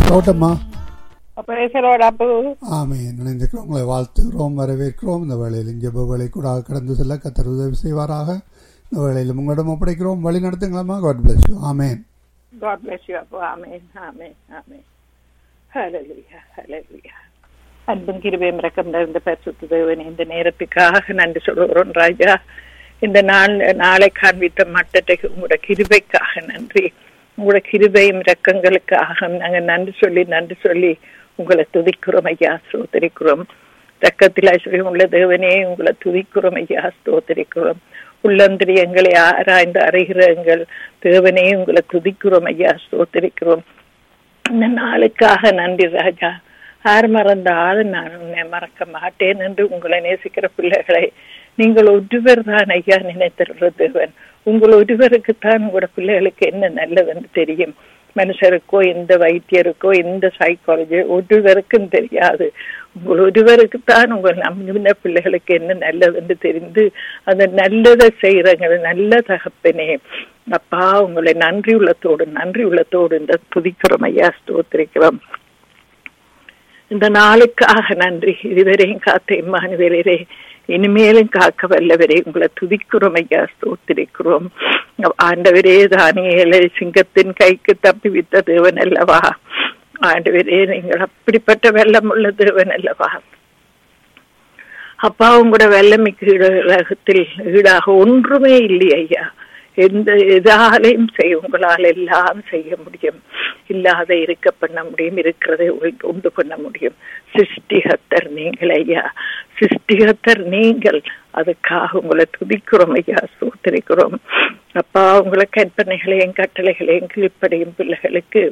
தோட்டம்மா பிரேசலோட அப்பு ஆமே நினைந்திருக்கிறோம் உங்களை வாழ்த்துகிறோம் வரவேற்கிறோம் இந்த வேளையில் ஜெப வேலை கூட கடந்து செல்ல கத்தர் உதவி செய்வாராக இந்த வேளையில் உங்களிடம் ஒப்படைக்கிறோம் வழி நடத்துங்களாமா God bless you amen God bless you அப்பு amen amen amen hallelujah hallelujah அன்பும் கிருபையும் இரக்கம் நிறைந்த பரிசுத்த தேவனே இந்த நேரத்துக்காக நன்றி சொல்கிறோம் ராஜா இந்த நாள் நாளை காண்பித்த மட்டத்தை உங்களோட கிருபைக்காக நன்றி உங்களோட கிருபையும் இரக்கங்களுக்காக நாங்கள் நன்றி சொல்லி நன்றி சொல்லி உங்களை துதிக்கிறோம் ஐயா ஸ்தோத்திரிக்கிறோம் ரக்கத்தில் ஐஸ்வர்யம் உள்ள தேவனே உங்களை துதிக்கிறோம் ஐயா ஸ்தோத்திரிக்கிறோம் உள்ளந்திரி எங்களை ஆராய்ந்து அறிகிற எங்கள் தேவனே உங்களை துதிக்கிறோம் ஐயா ஸ்தோத்திரிக்கிறோம் இந்த நாளுக்காக நன்றி ராஜா யார் மறந்தாலும் நான் உன்னை மறக்க மாட்டேன் என்று உங்களை நேசிக்கிற பிள்ளைகளை நீங்கள் ஒருவர் தான் ஐயா நினைத்திருக்கிற தேவன் உங்கள் ஒருவருக்குத்தான் உங்களோட பிள்ளைகளுக்கு என்ன நல்லதுன்னு தெரியும் மனுஷருக்கோ எந்த வைத்தியருக்கோ எந்த சைக்காலஜி ஒருவருக்கும் தெரியாது உங்கள் ஒருவருக்குத்தான் உங்கள் நம்பின பிள்ளைகளுக்கு என்ன நல்லதுன்னு தெரிந்து அந்த நல்லதை செய்யறங்க நல்ல தகப்பனே அப்பா உங்களை நன்றி உள்ளத்தோடு நன்றி உள்ளத்தோடு இந்த துதிக்கிறோம் ஐயா ஸ்தோத்திரிக்கிறோம் இந்த நாளுக்காக நன்றி இதுவரையும் காத்த இம்மானுவேலரே இனிமேலும் காக்க வல்லவரே உங்களை துதிக்கிறோம் ஐயா ஸ்தோத்திரிக்கிறோம் ஆண்டவரே தானியலை சிங்கத்தின் கைக்கு தப்பி வித்த தேவன் அல்லவா ஆண்டவரே நீங்கள் அப்படிப்பட்ட வெள்ளம் உள்ள தேவன் அல்லவா அப்பா உங்களோட வெள்ளமிக்கு உலகத்தில் ஈடாக ஒன்றுமே இல்லை ஐயா எந்த எதாலையும் செய்ய உங்களால் எல்லாம் செய்ய முடியும் இல்லாத இருக்க பண்ண முடியும் இருக்கிறதை உண்டு பண்ண முடியும் சிருஷ்டிகத்தர் நீங்கள் ஐயா சிருஷ்டிகத்தர் நீங்கள் அதுக்காக உங்களை துதிக்கிறோம் ஐயா சூத்திரிக்கிறோம் அப்பா உங்களை கற்பனைகளையும் கட்டளைகளையும் கிழிப்படையும் பிள்ளைகளுக்கு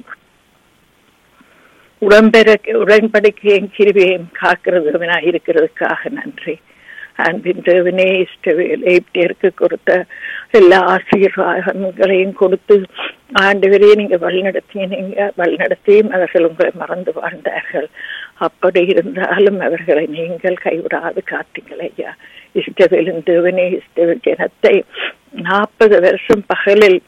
உடம்பெற உடன்படிக்கையும் கிருவியையும் காக்கிறதுவனா இருக்கிறதுக்காக நன்றி அன்பின் தேவனே இஷ்டவேலைக்கு கொடுத்த எல்லா ஆசீர்வாதங்களையும் கொடுத்து ஆண்டவரே நீங்க வழிநடத்திய நீங்க வழிநடத்தியும் அவர்கள் உங்களை மறந்து வாழ்ந்தார்கள் அப்படி இருந்தாலும் அவர்களை நீங்கள் கைவிடாது காத்தீங்கள் ஐயா இஷ்டவேலின் தேவனே இஷ்டவேல் ஜனத்தை நாற்பது வருஷம் பகலில்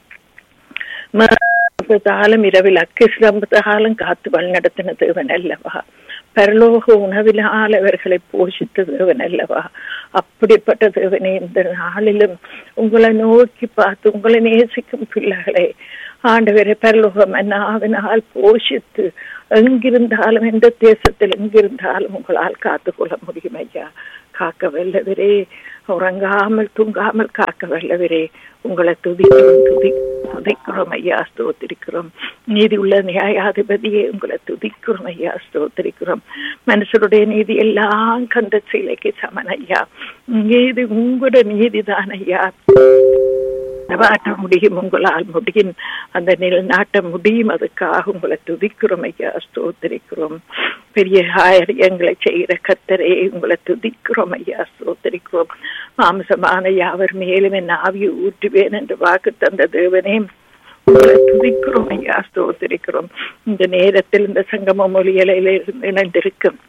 காலம் இரவில் அக்கிசிரம்பத்தாலும் காத்து வழிநடத்தின தேவன் அல்லவா பரலோக உணவினால் அவர்களை போஷித்த தேவன் அல்லவா அப்படிப்பட்ட தேவனே இந்த நாளிலும் உங்களை நோக்கி பார்த்து உங்களை நேசிக்கும் பிள்ளைகளை ஆண்டவரை பரலோகம் மன்னாவினால் போஷித்து எங்கிருந்தாலும் எந்த தேசத்தில் எங்கிருந்தாலும் உங்களால் காத்துக்கொள்ள முடியும் ஐயா காக்க வல்லவரே உறங்காமல் தூங்காமல் காக்க வல்லவரே உங்களை துதிக்கிறோம் துதி துதிக்கிறோம் ஐயா ஸ்தோத்திரிக்கிறோம் நீதி உள்ள நியாயாதிபதியே உங்களை துதிக்கிறோம் ஐயா ஸ்தோத்திரிக்கிறோம் மனுஷருடைய நீதி எல்லாம் கந்த சிலைக்கு சமன் ஐயா நீதி உங்களோட நீதி தான் ஐயா நிலநாட்ட முடியும் உங்களால் முடியும் அந்த நிலநாட்ட முடியும் அதுக்காக உங்களை துதிக்கிறோம் ஐயா ஸ்தோத்திரிக்கிறோம் பெரிய காரியங்களை செய்கிற கத்தரே உங்களை துதிக்கிறோம் ஐயா ஸ்தோத்திரிக்கிறோம் மாம்சமான யாவர் மேலும் என் ஆவியை ஊற்றுவேன் என்று வாக்கு தந்த தேவனே உங்களை துதிக்கிறோம் ஐயா ஸ்தோத்திரிக்கிறோம் இந்த நேரத்தில் இந்த சங்கம மொழியில இணைந்திருக்கும்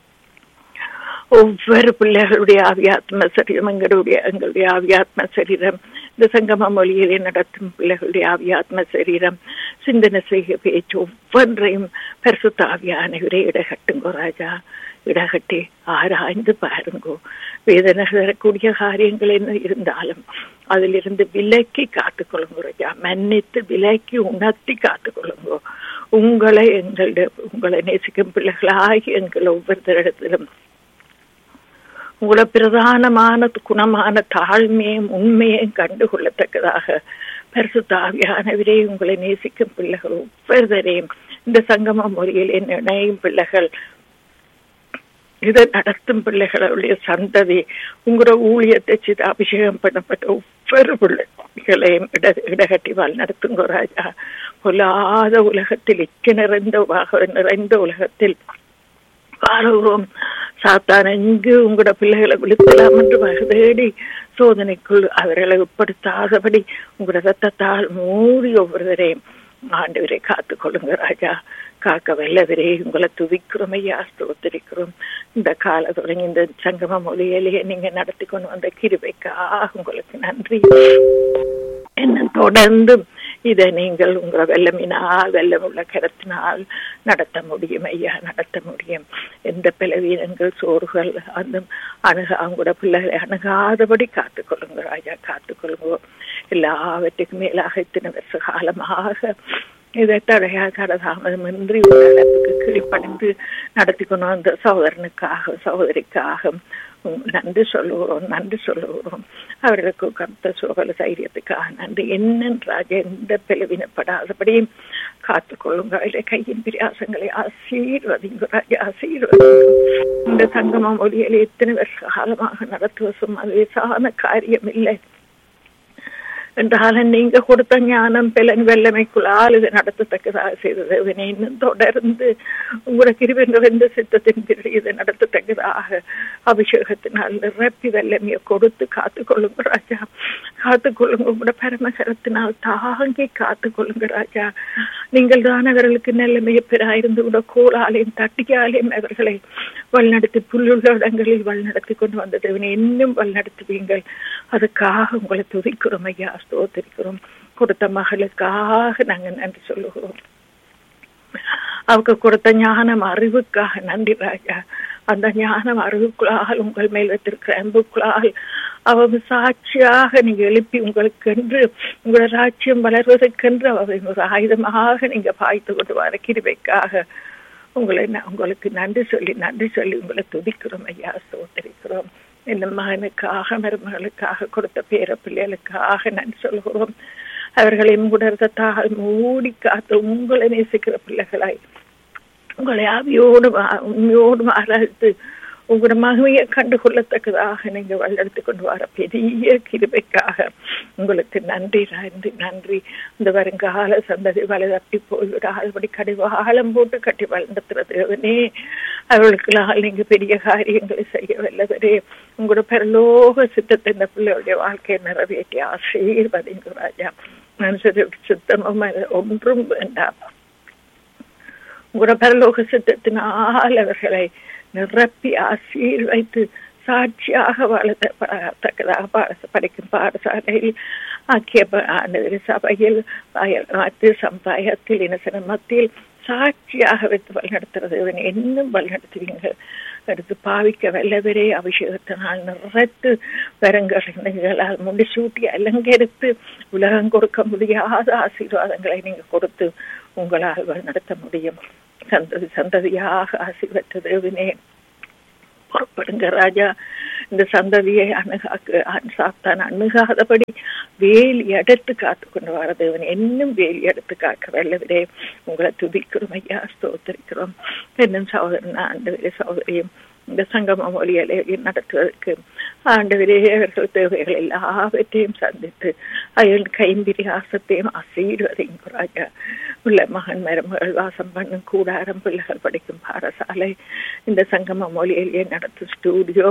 ஒவ்வொரு பிள்ளைகளுடைய ஆவியாத்ம சரீரம் எங்களுடைய எங்களுடைய ஆவியாத்ம சரீரம் இந்த சங்கம மொழியிலே நடத்தும் பிள்ளைகளுடைய ஆவியாத்ம சரீரம் சிந்தனை செய்ய பேச்சு ஒவ்வொன்றையும் பரிசுத்த ஆவியானவரே இடகட்டுங்கோ ராஜா இடகட்டி ஆராய்ந்து பாருங்கோ வேதனை தரக்கூடிய காரியங்கள் என்ன இருந்தாலும் அதிலிருந்து விலக்கி காத்துக்கொள்ளுங்க ராஜா மன்னித்து விலக்கி உணர்த்தி காத்துக்கொள்ளுங்கோ உங்களை எங்களுடைய உங்களை நேசிக்கும் பிள்ளைகளாகி எங்கள் ஒவ்வொருத்தரிடத்திலும் உங்களை பிரதானமான குணமான தாழ்மையும் உண்மையும் கண்டுகொள்ளத்தக்கதாக பரிசுத்தாவியானவரே உங்களை நேசிக்கும் பிள்ளைகள் ஒவ்வொருவரையும் இந்த சங்கம முறையில் இணையும் பிள்ளைகள் இதை நடத்தும் பிள்ளைகளுடைய சந்ததி உங்களோட ஊழியத்தை சித அபிஷேகம் பண்ணப்பட்ட ஒவ்வொரு பிள்ளைகளையும் இட இடகட்டி வாழ் நடத்துங்க ராஜா பொல்லாத உலகத்தில் இக்க நிறைந்த நிறைந்த உலகத்தில் பாருவோம் சாத்தான் எங்கு உங்களோட பிள்ளைகளை விழுத்தலாம் என்று தேடி சோதனைக்குள் அவர்களை உட்படுத்தாதபடி உங்களோட ரத்தத்தால் மூடி ஒவ்வொருவரையும் ஆண்டவரை காத்து கொள்ளுங்க ராஜா காக்க வல்லவரே உங்களை துதிக்கிறோம் ஐயா ஸ்தோத்திரிக்கிறோம் இந்த கால தொடங்கி இந்த சங்கம மொழியிலேயே நீங்க நடத்தி கொண்டு வந்த கிருபைக்காக உங்களுக்கு நன்றி என்ன தொடர்ந்து இதை நீங்கள் உங்கள் வெள்ளமினால் வெள்ளமுள்ள கரத்தினால் நடத்த முடியும் ஐயா நடத்த முடியும் எந்த பலவீனங்கள் சோறுகள் அந்த அணுக அவங்களோட பிள்ளைகளை அணுகாதபடி காத்துக்கொள்ளுங்க ராஜா காத்துக்கொள்ளுங்க எல்லாவற்றுக்கும் மேலாக இத்தனை வருஷ காலமாக இதை தடையா தடதாமதமின்றி ஒரு அளவுக்கு கீழ்ப்படைந்து நடத்தி கொண்டு வந்த சகோதரனுக்காக சகோதரிக்காக நன்றி சொல்லுகிறோம் நன்றி சொல்லுகிறோம் அவர்களுக்கு கருத்த சுகல தைரியத்துக்காக நன்றி என்னென்றாக எந்த பிளவினப்படாதபடியும் காத்துக்கொள்ளுங்க இல்லை கையின் பிரியாசங்களை ஆசீர்வதிங்க ராஜா ஆசீர்வதிங்க இந்த சங்கமம் ஒளியில எத்தனை வருஷ காலமாக நடத்துவதும் அது லேசான காரியம் இல்லை என்றாலும் நீங்க கொடுத்த ஞானம் பிளன் வெள்ளமைக்குள்ளால் இது நடத்தத்தக்கதாக செய்தது இதனை இன்னும் தொடர்ந்து உங்களோட கிருவென்ற சித்தத்தின் இது நடத்தத்தக்கதாக அபிஷேகத்தினால் நிரப்பி வெள்ளமையை கொடுத்து காத்துக்கொள்ளுங்க ராஜா காத்துக்கொள்ளுங்க உங்களோட பரமகரத்தினால் தாங்கி காத்துக்கொள்ளுங்க ராஜா நீங்கள் தான் அவர்களுக்கு நல்ல மேய்ப்பராயிருந்து கூட கோலாலையும் தட்டியாலையும் அவர்களை வழிநடத்தி புல்லுள்ள இடங்களில் வழிநடத்தி கொண்டு வந்தது இன்னும் வழிநடத்துவீங்கள் அதுக்காக உங்களை துதிக்கிறோம் ஐயா ஸ்தோத்திரிக்கிறோம் கொடுத்த மகளுக்காக நாங்க நன்றி சொல்லுகிறோம் அவருக்கு கொடுத்த ஞானம் அறிவுக்காக நன்றி ராஜா அந்த ஞானம் அறிவுக்குள்ளால் உங்கள் மேல் வைத்திருக்கிற அன்புக்குள்ளால் அவர் சாட்சியாக நீங்க எழுப்பி உங்களுக்கென்று உங்களோட ராஜ்யம் வளர்வதற்கென்று அவர் ஒரு ஆயுதமாக நீங்க பாய்த்து கொண்டு வர கிருபைக்காக உங்களை உங்களுக்கு நன்றி சொல்லி நன்றி சொல்லி உங்களை துதிக்கிறோம் ஐயா சோதரிக்கிறோம் இந்த மகனுக்காக மருமகளுக்காக கொடுத்த பேர பிள்ளைகளுக்காக நன்றி சொல்கிறோம் அவர்களையும் உணர்ந்தால் மூடி காத்து உங்களை நேசிக்கிற பிள்ளைகளாய் உங்களை ஆவியோடு உண்மையோடு ஆராய்த்து உங்களோட மகிமையை கண்டுகொள்ளத்தக்கதாக நீங்க வல்லெடுத்து கொண்டு வர பெரிய கிருபைக்காக உங்களுக்கு நன்றி நன்றி நன்றி இந்த வருங்கால சந்ததி வலதப்பி போய்விடாதபடி கடிவாளம் போட்டு கட்டி வளர்ந்துறதுனே அவர்களுக்கு நீங்க பெரிய காரியங்களை செய்ய வல்லவரே உங்களோட பெருலோக சித்தத்தை இந்த பிள்ளையுடைய வாழ்க்கையை நிறைவேற்றி ஆசீர்வதிங்க ராஜா மனுஷரை சித்தமும் ஒன்றும் வேண்டாம் உங்களோட பரலோக சித்தத்தினால் அவர்களை நிரப்பி ஆசீர்வைத்து சாட்சியாக வளர்த்தக்கதாக பாட படிக்கும் பாடசாலையில் ஆக்கிய சபையில் மத்திய சமுதாயத்தில் இனசன மத்தியில் சாட்சியாக வைத்து வழிநடத்துறது இன்னும் வழிநடத்துவீங்க எடுத்து பாவிக்க வல்லவரே அபிஷேகத்தினால் நிறைத்து வரங்களால் முடிசூட்டி அலங்கரித்து உலகம் கொடுக்க முடியாத ஆசீர்வாதங்களை நீங்க கொடுத்து உங்களால் நடத்த முடியும் சந்ததி சந்ததியாக ஆசீர்வற்ற தேவனே புறப்படுங்க ராஜா இந்த சந்ததியை அணுகாக்கு சாத்தான் அணுகாதபடி வேலி எடுத்து காத்து கொண்டு வர தேவன் இன்னும் வேலி எடுத்து காக்க வல்லவரே உங்களை துதிக்கிறோம் ஐயா ஸ்தோத்தரிக்கிறோம் என்னும் சகோதரன் ஆண்டு சகோதரியும் இந்த சங்கம மொழிகளை நடத்துவதற்கு ஆண்டவரே அவர்கள் தேவைகள் எல்லாவற்றையும் சந்தித்து அயல் கைம்பிரியாசத்தையும் ஆசீர்வதையும் ராஜா உள்ள மகன் மருமகள் வாசம் பண்ணும் கூடாரம் பிள்ளைகள் படிக்கும் பாடசாலை இந்த சங்கம மொழியிலேயே நடத்தும் ஸ்டூடியோ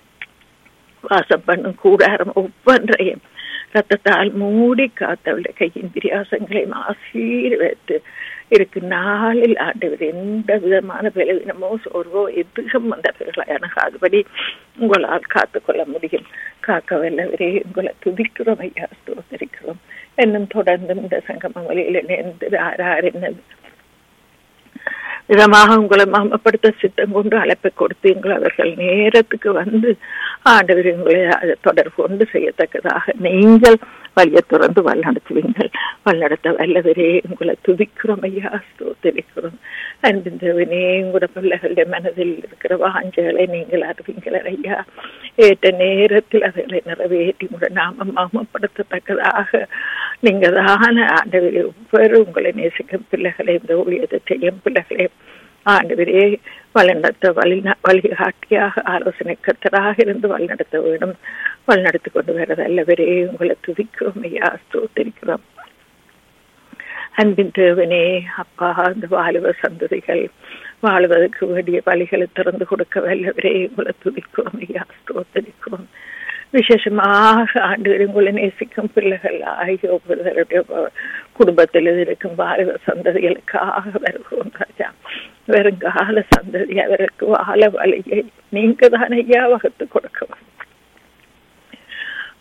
வாசம் பண்ணும் கூடாரம் ஒவ்வொன்றையும் ரத்தத்தால் மூடி காத்தவளுடைய கையின் பிரியாசங்களையும் ஆசீர்வத்து இருக்கு நாளில் ஆண்டவர் எந்த விதமான பலவீனமோ சோர்வோ எதுவும் வந்தவர்களை அணுகாதபடி உங்களால் காத்துக்கொள்ள முடியும் காக்க வல்லவரே உங்களை துதிக்கிறோம் ஐயா ஸ்தோத்தரிக்கிறோம் இன்னும் தொடர்ந்து இந்த சங்கம வழியில் இணைந்து ஆறார் என்னது விதமாக உங்களை மாமப்படுத்த சித்தம் கொண்டு அழைப்பை கொடுத்து எங்களை அவர்கள் நேரத்துக்கு வந்து ஆண்டவர் உங்களை தொடர்பு கொண்டு செய்யத்தக்கதாக நீங்கள் வழியை திறந்து வழிநடத்துவீங்கள் வழிநடத்த வல்லவரே உங்களை துதிக்கிறோம் ஐயா ஸ்தோத்தரிக்கிறோம் அன்பின் தேவனே உங்களோட பிள்ளைகளுடைய மனதில் இருக்கிற வாஞ்சலை நீங்கள் அறிவீங்கள் ஐயா ஏற்ற நேரத்தில் அவைகளை நிறைவேற்றி உங்களோட நாம மாமப்படுத்தத்தக்கதாக நீங்க தான ஆண்டவரே ஒவ்வொரு உங்களை நேசிக்கும் பிள்ளைகளை இந்த ஊழியத்தை செய்யும் பிள்ளைகளை ஆண்டவரே வழிநடத்த வழி வழிகாட்டியாக ஆலோசனை கர்த்தராக இருந்து வழிநடத்த வேண்டும் வழிநடத்தி கொண்டு வரது அல்லவரே உங்களை துதிக்கிறோம் ஐயா ஸ்தோத்திரிக்கிறோம் அன்பின் தேவனே அப்பா அந்த வாழுவ சந்ததிகள் வாழ்வதற்கு வேண்டிய வழிகளை திறந்து கொடுக்க வல்லவரே உங்களை துதிக்கிறோம் ஐயா ஸ்தோத்தரிக்கிறோம் விசேஷமாக ஆண்டு உங்களை நேசிக்கும் பிள்ளைகள் ஆகிய ஒவ்வொருவருடைய குடும்பத்தில் இருக்கும் வாழுவ சந்ததிகளுக்காக வருகிறோம் ராஜா வருங்கால சந்ததி அவருக்கு வாழ வழியை நீங்க தான் ஐயா வகுத்து கொடுக்க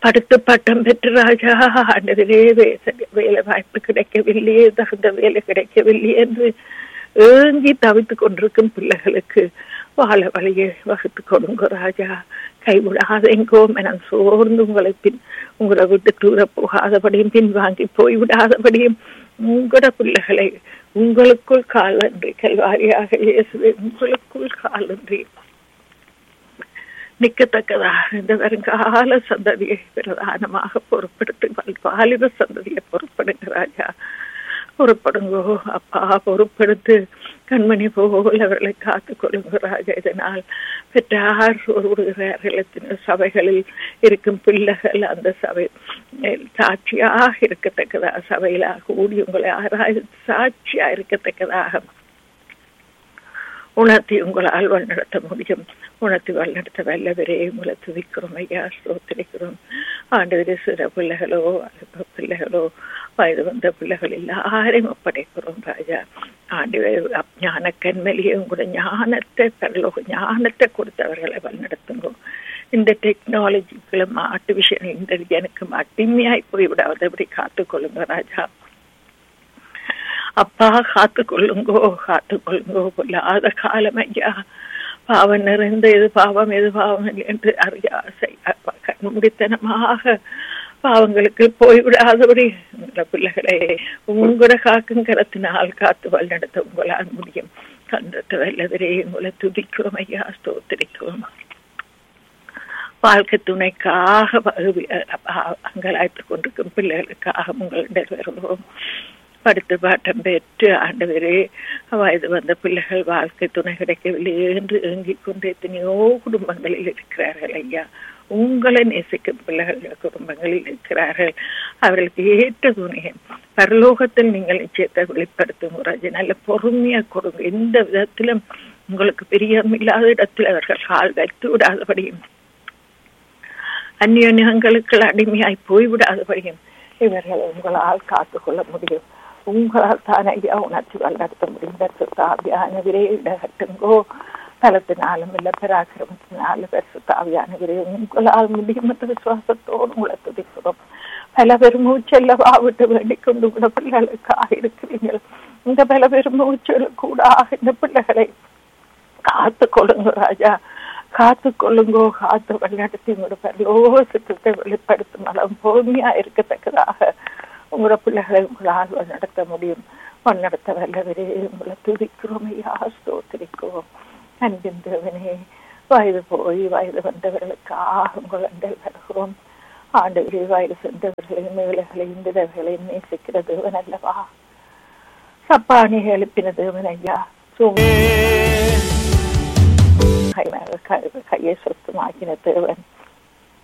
அடுத்து பட்டம் பெற்று ராஜா ஆண்டவரே வே- வேலை வாய்ப்பு கிடைக்கவில்லையே தகுந்த வேலை கிடைக்கவில்லையே என்று ஏங்கி தவித்துக் கொண்டிருக்கும் பிள்ளைகளுக்கு வாழ வழியை வகுத்து கொடுங்க ராஜா கைவிடாதெங்கோ மனம் சோர்ந்து உங்களை பின் உங்களை விட்டு தூர போகாதபடியும் பின்வாங்கி போய்விடாதபடியும் உங்களோட பிள்ளைகளை உங்களுக்குள் காலன்றி கல்வாரியாக இயேசுவே உங்களுக்குள் காலன்றி நிக்கத்தக்கதாக இந்த வருங்கால சந்ததியை பிரதானமாக பொறுப்பெடுத்து வாலிப சந்ததியை பொறுப்படுங்க ராஜா பொறுப்படுங்கோ அப்பா பொறுப்பெடுத்து கண்மணி போல் அவர்களை காத்துக் கொள்ளுங்க ராஜா இதனால் பெற்றார் ஒரு விடுகிறார்கள் எத்தனை சபைகளில் இருக்கும் பிள்ளைகள் அந்த சபை அஹ், சாட்சியாக இருக்கத்தக்கதாக சபையிலாக கூடி உங்களை ஆராய்ந்து சாட்சியா இருக்கத்தக்கதாக உணர்த்தி உங்களால் வழிநடத்த முடியும் உணர்த்தி வழிநடத்த வல்லவரே உங்களை துதிக்கிறோம் ஐயா ஸ்தோத்திரிக்கிறோம் ஆண்டவரே சிற பிள்ளைகளோ வாலிப பிள்ளைகளோ வயது வந்த பிள்ளைகள் எல்லாரையும் ஒப்படைக்கிறோம் ராஜா ஆண்டவரே ஞான கண்மலியே உங்களோட ஞானத்தை பரலோக ஞானத்தை கொடுத்தவர்களை வழிநடத்துங்க இந்த டெக்னாலஜிகளும் ஆர்டிபிஷியல் இன்டெலிஜெனுக்கும் அடிமையாய் போய்விடாதபடி காத்துக்கொள்ளுங்க ராஜா அப்பா காத்து கொள்ளுங்கோ காத்து கொள்ளுங்கோ கொள்ளாத காலம் ஐயா பாவம் நிறைந்த எது பாவம் எது பாவம் இல்லை என்று அறியாசை கண்முடித்தனமாக பாவங்களுக்கு போய்விடாதபடி உங்கள பிள்ளைகளை உங்களோட காக்கும் கரத்தினால் காத்து வழிநடத்த உங்களால் முடியும் கண்டத்தை வல்லவரே உங்களை துதிக்கிறோம் ஐயா ஸ்தோத்திரிக்கிறோம் வாழ்க்கை துணைக்காக வகுவி- அ- அங்கலாய்த்துக் கொண்டிருக்கும் பிள்ளைகளுக்காக உங்களிடம் வருவோம் படுத்து பாட்டம் பெற்று ஆண்டவரே வயது வந்த பிள்ளைகள் வாழ்க்கை துணை கிடைக்கவில்லையே என்று ஏங்கிக் கொண்டு எத்தனையோ குடும்பங்களில் இருக்கிறார்கள் ஐயா உங்களை நேசிக்கும் பிள்ளைகள் குடும்பங்களில் இருக்கிறார்கள் அவர்களுக்கு ஏற்ற துணையை பரலோகத்தில் நீங்கள் நிச்சயத்தை வெளிப்படுத்தும் ராஜா நல்ல பொறுமையா கொடுங்க எந்த விதத்திலும் உங்களுக்கு பிரியமில்லாத இடத்தில் அவர்கள் கால் வைத்து விடாதபடியும் அந்நியங்களுக்கு அடிமையாய் போய்விடாதபடியும் இவர்களை உங்களால் காத்துக்கொள்ள முடியும் உங்களால் தான் ஐயா உணர்ச்சி வளர்த்த முடியும் தாவியானவரே இடகட்டுங்கோ பலத்தினாலும் இல்ல பராக்கிரமத்தினாலும் தாவியானவரே உங்களால் முடியும் என்ற விசுவாசத்தோடு உங்களை துதிக்கிறோம் பல பெருமூச்செல்லவா விட்டு வேண்டிக் கொண்டு உங்கள பிள்ளைகளுக்காக இருக்கிறீர்கள் இந்த பல பெருமூச்சல் கூட இந்த பிள்ளைகளை காத்து கொள்ளுங்க ராஜா காத்து கொள்ளுங்கோ காத்து வழிநடத்தி உங்களோட பரலோகத்தை வெளிப்படுத்தும் அளவு பொறுமையா இருக்கத்தக்கதாக உங்களோட பிள்ளைகளை உங்களால் நடத்த முடியும் நடத்த வல்லவரே உங்களை துதிக்கிறோம் ஐயா ஸ்தோத்திரிக்கிறோம் அன்பின் தேவனே வயது போய் வயது வந்தவர்களுக்காக உங்கள் அண்டல் வருகிறோம் ஆண்டவரே வயது சென்றவர்களையும் ஏழைகளையும் விதவைகளையும் நேசிக்கிற தேவன் அல்லவா சப்பானி எழுப்பின தேவன் ஐயா சூ கையை சொத்துமாக்கின தேவன்